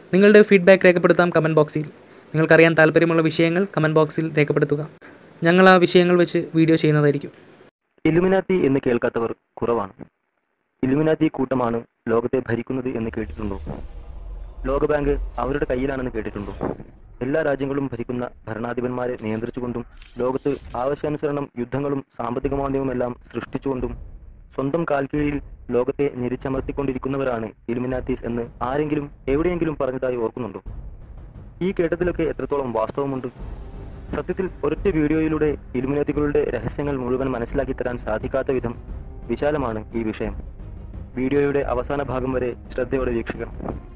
നിങ്ങളുടെ ഫീഡ്ബാക്ക് രേഖപ്പെടുത്താം കമൻറ്റ് ബോക്സിൽ നിങ്ങൾക്കറിയാൻ താല്പര്യമുള്ള വിഷയങ്ങൾ കമൻറ്റ് ബോക്സിൽ രേഖപ്പെടുത്തുക ഞങ്ങൾ ആ വിഷയങ്ങൾ വെച്ച് വീഡിയോ ചെയ്യുന്നതായിരിക്കും ഇലുമിനാത്തി എന്ന് കേൾക്കാത്തവർ കുറവാണ് ഇലുമിനാത്തി കൂട്ടമാണ് ലോകത്തെ ഭരിക്കുന്നത് എന്ന് കേട്ടിട്ടുണ്ടോ ലോകബാങ്ക് അവരുടെ കയ്യിലാണെന്ന് കേട്ടിട്ടുണ്ടോ എല്ലാ രാജ്യങ്ങളും ഭരിക്കുന്ന ഭരണാധിപന്മാരെ നിയന്ത്രിച്ചുകൊണ്ടും ലോകത്ത് ആവശ്യാനുസരണം യുദ്ധങ്ങളും സാമ്പത്തിക മാന്ദ്യവുമെല്ലാം സൃഷ്ടിച്ചുകൊണ്ടും സ്വന്തം കാൽക്കീഴിൽ ലോകത്തെ ഞെരിച്ചമർത്തിക്കൊണ്ടിരിക്കുന്നവരാണ് ഇലുമിനാത്തീസ് എന്ന് ആരെങ്കിലും എവിടെയെങ്കിലും പറഞ്ഞതായി ഓർക്കുന്നുണ്ടോ ഈ കേട്ടതിലൊക്കെ എത്രത്തോളം വാസ്തവമുണ്ട് സത്യത്തിൽ ഒരൊറ്റ വീഡിയോയിലൂടെ ഇലുമിനാത്തികളുടെ രഹസ്യങ്ങൾ മുഴുവൻ മനസ്സിലാക്കി തരാൻ സാധിക്കാത്ത വിധം വിശാലമാണ് ഈ വിഷയം വീഡിയോയുടെ അവസാന ഭാഗം വരെ ശ്രദ്ധയോടെ വീക്ഷിക്കണം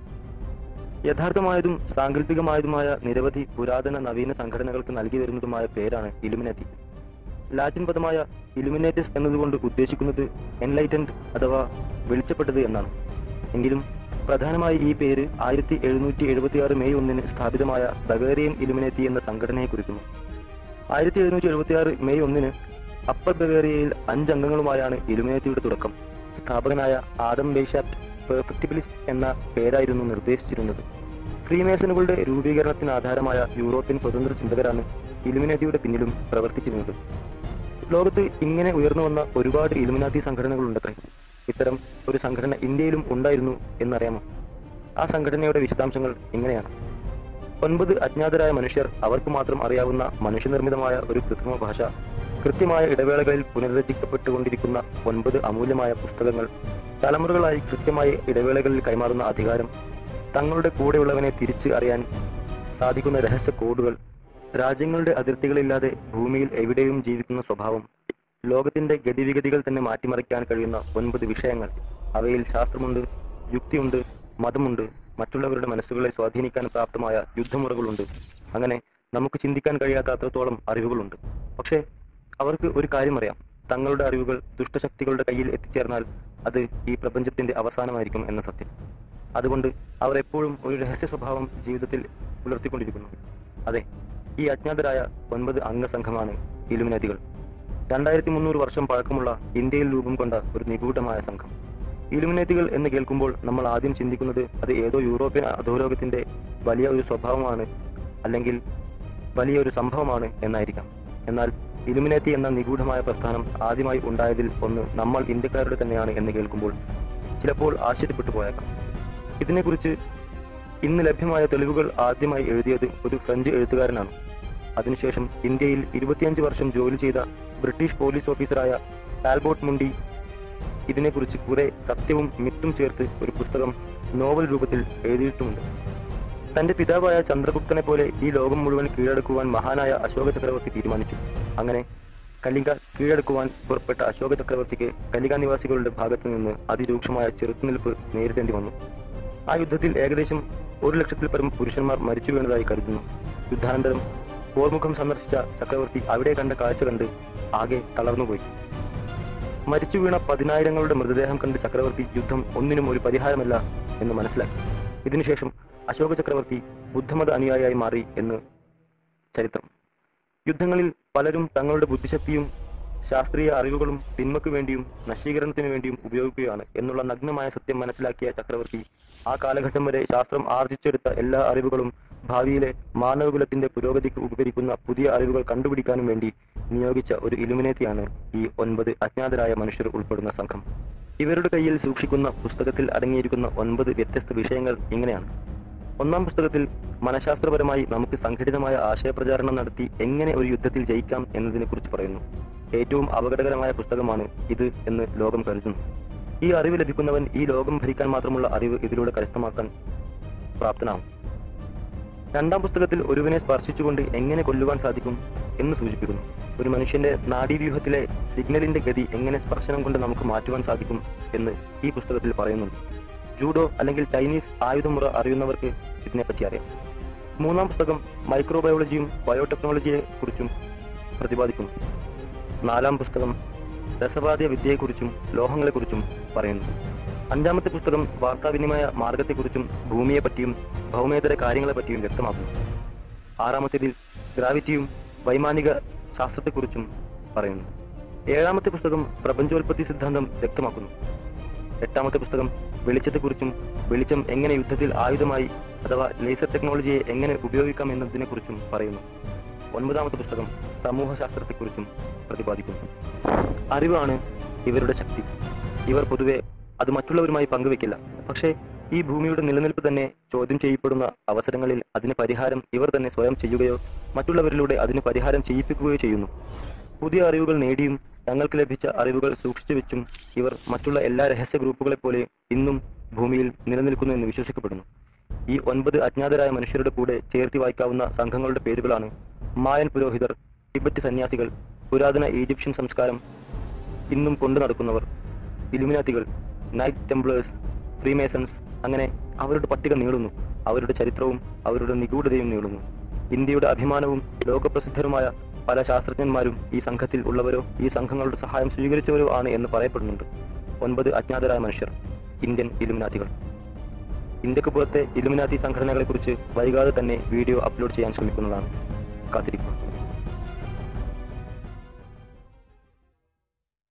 യഥാർത്ഥമായതും സാങ്കല്പികമായതുമായ നിരവധി പുരാതന നവീന സംഘടനകൾക്ക് നൽകി വരുന്നതുമായ പേരാണ് ഇലുമിനാറ്റി ലാറ്റിൻ പദമായ ഇലുമിനേറ്റസ് എന്നതുകൊണ്ട് ഉദ്ദേശിക്കുന്നത് എൻലൈറ്റൻഡ് അഥവാ വെളിച്ചപ്പെട്ടത് എന്നാണ് എങ്കിലും പ്രധാനമായി ഈ പേര് ആയിരത്തി എഴുന്നൂറ്റി എഴുപത്തിയാറ് മെയ് ഒന്നിന് സ്ഥാപിതമായ ബവേറിയൻ ഇലുമിനേറ്റി എന്ന സംഘടനയെ കുറിക്കുന്നു ആയിരത്തി എഴുന്നൂറ്റി എഴുപത്തിയാറ് മെയ് ഒന്നിന് അപ്പർ ബവേറിയയിൽ അഞ്ചംഗങ്ങളുമായാണ് ഇലുമിനേറ്റിയുടെ തുടക്കം സ്ഥാപകനായ ആദം ബേഷാപ്റ്റ് പെർഫെക്റ്റിബിലിസ്റ്റ് എന്ന പേരായിരുന്നു നിർദ്ദേശിച്ചിരുന്നത് ഫ്രീമേസനുകളുടെ രൂപീകരണത്തിന് ആധാരമായ യൂറോപ്യൻ സ്വതന്ത്ര ചിന്തകരാണ് ഇലുമിനാറ്റിയുടെ പിന്നിലും പ്രവർത്തിച്ചിരുന്നത് ലോകത്ത് ഇങ്ങനെ ഉയർന്നു വന്ന ഒരുപാട് ഇലുമിനാത്തി സംഘടനകളുണ്ടത്രേ ഇത്തരം ഒരു സംഘടന ഇന്ത്യയിലും ഉണ്ടായിരുന്നു എന്നറിയാമോ ആ സംഘടനയുടെ വിശദാംശങ്ങൾ ഇങ്ങനെയാണ് ഒൻപത് അജ്ഞാതരായ മനുഷ്യർ അവർക്ക് മാത്രം അറിയാവുന്ന മനുഷ്യനിർമ്മിതമായ ഒരു കൃത്രിമ ഭാഷ കൃത്യമായ ഇടവേളകളിൽ പുനർരചിക്കപ്പെട്ടുകൊണ്ടിരിക്കുന്ന ഒൻപത് അമൂല്യമായ പുസ്തകങ്ങൾ തലമുറകളായി കൃത്യമായ ഇടവേളകളിൽ കൈമാറുന്ന അധികാരം തങ്ങളുടെ കൂടെയുള്ളവനെ തിരിച്ച് അറിയാൻ സാധിക്കുന്ന രഹസ്യ കോഡുകൾ രാജ്യങ്ങളുടെ അതിർത്തികളില്ലാതെ ഭൂമിയിൽ എവിടെയും ജീവിക്കുന്ന സ്വഭാവം ലോകത്തിന്റെ ഗതിവിഗതികൾ തന്നെ മാറ്റിമറിക്കാൻ കഴിയുന്ന ഒൻപത് വിഷയങ്ങൾ അവയിൽ ശാസ്ത്രമുണ്ട് യുക്തിയുണ്ട് മതമുണ്ട് മറ്റുള്ളവരുടെ മനസ്സുകളെ സ്വാധീനിക്കാൻ പ്രാപ്തമായ യുദ്ധമുറകളുണ്ട് അങ്ങനെ നമുക്ക് ചിന്തിക്കാൻ കഴിയാത്ത അത്രത്തോളം അറിവുകളുണ്ട് പക്ഷേ അവർക്ക് ഒരു കാര്യം അറിയാം തങ്ങളുടെ അറിവുകൾ ദുഷ്ടശക്തികളുടെ കയ്യിൽ എത്തിച്ചേർന്നാൽ അത് ഈ പ്രപഞ്ചത്തിന്റെ അവസാനമായിരിക്കും എന്ന സത്യം അതുകൊണ്ട് അവർ എപ്പോഴും ഒരു രഹസ്യ സ്വഭാവം ജീവിതത്തിൽ പുലർത്തിക്കൊണ്ടിരിക്കുന്നു അതെ ഈ അജ്ഞാതരായ ഒൻപത് അംഗസംഘമാണ് ഇലുമിനാതികൾ രണ്ടായിരത്തി മുന്നൂറ് വർഷം പഴക്കമുള്ള ഇന്ത്യയിൽ രൂപം കൊണ്ട ഒരു നിഗൂഢമായ സംഘം ഇലുമിനേറ്റുകൾ എന്ന് കേൾക്കുമ്പോൾ നമ്മൾ ആദ്യം ചിന്തിക്കുന്നത് അത് ഏതോ യൂറോപ്യൻ അധോലോകത്തിന്റെ വലിയ ഒരു സ്വഭാവമാണ് അല്ലെങ്കിൽ വലിയ ഒരു സംഭവമാണ് എന്നായിരിക്കാം എന്നാൽ ഇലുമിനേറ്റി എന്ന നിഗൂഢമായ പ്രസ്ഥാനം ആദ്യമായി ഉണ്ടായതിൽ ഒന്ന് നമ്മൾ ഇന്ത്യക്കാരുടെ തന്നെയാണ് എന്ന് കേൾക്കുമ്പോൾ ചിലപ്പോൾ ആശ്ചര്യപ്പെട്ടു പോയേക്കാം ഇതിനെക്കുറിച്ച് ഇന്ന് ലഭ്യമായ തെളിവുകൾ ആദ്യമായി എഴുതിയത് ഒരു ഫ്രഞ്ച് എഴുത്തുകാരനാണ് അതിനുശേഷം ഇന്ത്യയിൽ ഇരുപത്തിയഞ്ച് വർഷം ജോലി ചെയ്ത ബ്രിട്ടീഷ് പോലീസ് ഓഫീസറായ ആൽബോട്ട് മുണ്ടി ഇതിനെക്കുറിച്ച് കുറെ സത്യവും മിത്തും ചേർത്ത് ഒരു പുസ്തകം നോവൽ രൂപത്തിൽ എഴുതിയിട്ടുമുണ്ട് തന്റെ പിതാവായ ചന്ദ്രഗുപ്തനെ പോലെ ഈ ലോകം മുഴുവൻ കീഴടക്കുവാൻ മഹാനായ അശോക ചക്രവർത്തി തീരുമാനിച്ചു അങ്ങനെ കലിംഗ കീഴടക്കുവാൻ പുറപ്പെട്ട അശോക ചക്രവർത്തിക്ക് കലിംഗ നിവാസികളുടെ ഭാഗത്തു നിന്ന് അതിരൂക്ഷമായ ചെറുത്തുനിൽപ്പ് നേരിടേണ്ടി വന്നു ആ യുദ്ധത്തിൽ ഏകദേശം ഒരു ലക്ഷത്തിൽ പരം പുരുഷന്മാർ മരിച്ചു വീണതായി കരുതുന്നു യുദ്ധാനന്തരം പോർമുഖം സന്ദർശിച്ച ചക്രവർത്തി അവിടെ കണ്ട കാഴ്ച കണ്ട് ആകെ തളർന്നുപോയി മരിച്ചു വീണ പതിനായിരങ്ങളുടെ മൃതദേഹം കണ്ട് ചക്രവർത്തി യുദ്ധം ഒന്നിനും ഒരു പരിഹാരമല്ല എന്ന് മനസ്സിലാക്കി ഇതിനുശേഷം അശോക ചക്രവർത്തി ബുദ്ധമത അനുയായിയായി മാറി എന്ന് ചരിത്രം യുദ്ധങ്ങളിൽ പലരും തങ്ങളുടെ ബുദ്ധിശക്തിയും ശാസ്ത്രീയ അറിവുകളും തിന്മയ്ക്ക് വേണ്ടിയും നശീകരണത്തിന് വേണ്ടിയും ഉപയോഗിക്കുകയാണ് എന്നുള്ള നഗ്നമായ സത്യം മനസ്സിലാക്കിയ ചക്രവർത്തി ആ കാലഘട്ടം വരെ ശാസ്ത്രം ആർജിച്ചെടുത്ത എല്ലാ അറിവുകളും ഭാവിയിലെ മാനവകുലത്തിന്റെ പുരോഗതിക്ക് ഉപകരിക്കുന്ന പുതിയ അറിവുകൾ കണ്ടുപിടിക്കാനും വേണ്ടി നിയോഗിച്ച ഒരു ഇലുമിനേറ്റിയാണ് ഈ ഒൻപത് അജ്ഞാതരായ മനുഷ്യർ ഉൾപ്പെടുന്ന സംഘം ഇവരുടെ കയ്യിൽ സൂക്ഷിക്കുന്ന പുസ്തകത്തിൽ അടങ്ങിയിരിക്കുന്ന ഒൻപത് വ്യത്യസ്ത വിഷയങ്ങൾ ഇങ്ങനെയാണ് ഒന്നാം പുസ്തകത്തിൽ മനഃശാസ്ത്രപരമായി നമുക്ക് സംഘടിതമായ ആശയപ്രചാരണം നടത്തി എങ്ങനെ ഒരു യുദ്ധത്തിൽ ജയിക്കാം എന്നതിനെക്കുറിച്ച് പറയുന്നു ഏറ്റവും അപകടകരമായ പുസ്തകമാണ് ഇത് എന്ന് ലോകം കരുതുന്നു ഈ അറിവ് ലഭിക്കുന്നവൻ ഈ ലോകം ഭരിക്കാൻ മാത്രമുള്ള അറിവ് ഇതിലൂടെ കരസ്ഥമാക്കാൻ പ്രാപ്തനാവും രണ്ടാം പുസ്തകത്തിൽ ഒരുവനെ സ്പർശിച്ചുകൊണ്ട് എങ്ങനെ കൊല്ലുവാൻ സാധിക്കും എന്ന് സൂചിപ്പിക്കുന്നു ഒരു മനുഷ്യന്റെ നാഡീവ്യൂഹത്തിലെ സിഗ്നലിന്റെ ഗതി എങ്ങനെ സ്പർശനം കൊണ്ട് നമുക്ക് മാറ്റുവാൻ സാധിക്കും എന്ന് ഈ പുസ്തകത്തിൽ പറയുന്നുണ്ട് ജൂഡോ അല്ലെങ്കിൽ ചൈനീസ് ആയുധമുറ അറിയുന്നവർക്ക് ഇതിനെപ്പറ്റി അറിയാം മൂന്നാം പുസ്തകം മൈക്രോബയോളജിയും ബയോടെക്നോളജിയെ കുറിച്ചും പ്രതിപാദിക്കുന്നു നാലാം പുസ്തകം രസവാദ്യ വിദ്യയെക്കുറിച്ചും ലോഹങ്ങളെക്കുറിച്ചും പറയുന്നു അഞ്ചാമത്തെ പുസ്തകം വാർത്താവിനിമയ മാർഗത്തെക്കുറിച്ചും ഭൂമിയെപ്പറ്റിയും ഭൗമേതര കാര്യങ്ങളെപ്പറ്റിയും വ്യക്തമാക്കുന്നു ആറാമത്തേതിൽ ഗ്രാവിറ്റിയും വൈമാനിക ശാസ്ത്രത്തെക്കുറിച്ചും പറയുന്നു ഏഴാമത്തെ പുസ്തകം പ്രപഞ്ചോൽപത്തി സിദ്ധാന്തം വ്യക്തമാക്കുന്നു എട്ടാമത്തെ പുസ്തകം വെളിച്ചത്തെക്കുറിച്ചും വെളിച്ചം എങ്ങനെ യുദ്ധത്തിൽ ആയുധമായി അഥവാ ലേസർ ടെക്നോളജിയെ എങ്ങനെ ഉപയോഗിക്കാം എന്നതിനെക്കുറിച്ചും പറയുന്നു ഒൻപതാമത്തെ പുസ്തകം സമൂഹശാസ്ത്രത്തെക്കുറിച്ചും പ്രതിപാദിക്കുന്നു അറിവാണ് ഇവരുടെ ശക്തി ഇവർ പൊതുവെ അത് മറ്റുള്ളവരുമായി പങ്കുവെക്കില്ല പക്ഷേ ഈ ഭൂമിയുടെ നിലനിൽപ്പ് തന്നെ ചോദ്യം ചെയ്യപ്പെടുന്ന അവസരങ്ങളിൽ അതിന് പരിഹാരം ഇവർ തന്നെ സ്വയം ചെയ്യുകയോ മറ്റുള്ളവരിലൂടെ അതിന് പരിഹാരം ചെയ്യിപ്പിക്കുകയോ ചെയ്യുന്നു പുതിയ അറിവുകൾ നേടിയും തങ്ങൾക്ക് ലഭിച്ച അറിവുകൾ സൂക്ഷിച്ചു വെച്ചും ഇവർ മറ്റുള്ള എല്ലാ രഹസ്യ ഗ്രൂപ്പുകളെ പോലെ ഇന്നും ഭൂമിയിൽ നിലനിൽക്കുന്നു എന്ന് വിശ്വസിക്കപ്പെടുന്നു ഈ ഒൻപത് അജ്ഞാതരായ മനുഷ്യരുടെ കൂടെ ചേർത്തി വായിക്കാവുന്ന സംഘങ്ങളുടെ പേരുകളാണ് മായൻ പുരോഹിതർ ടിബറ്റ് സന്യാസികൾ പുരാതന ഈജിപ്ഷ്യൻ സംസ്കാരം ഇന്നും കൊണ്ടു നടക്കുന്നവർ ഇലുമിനാത്തികൾ നൈറ്റ് ടെംപ്ലേഴ്സ് ഫ്രീമേസൺസ് അങ്ങനെ അവരുടെ പട്ടിക നീളുന്നു അവരുടെ ചരിത്രവും അവരുടെ നിഗൂഢതയും നീളുന്നു ഇന്ത്യയുടെ അഭിമാനവും ലോകപ്രസിദ്ധരുമായ പല ശാസ്ത്രജ്ഞന്മാരും ഈ സംഘത്തിൽ ഉള്ളവരോ ഈ സംഘങ്ങളുടെ സഹായം സ്വീകരിച്ചവരോ ആണ് എന്ന് പറയപ്പെടുന്നുണ്ട് ഒൻപത് അജ്ഞാതരായ മനുഷ്യർ ഇന്ത്യൻ ഇലുമിനാത്തികൾ ഇന്ത്യക്ക് പുറത്തെ ഇലുമിനാത്തി സംഘടനകളെക്കുറിച്ച് വൈകാതെ തന്നെ വീഡിയോ അപ്ലോഡ് ചെയ്യാൻ ശ്രമിക്കുന്നതാണ് കാത്തിരിക്കുക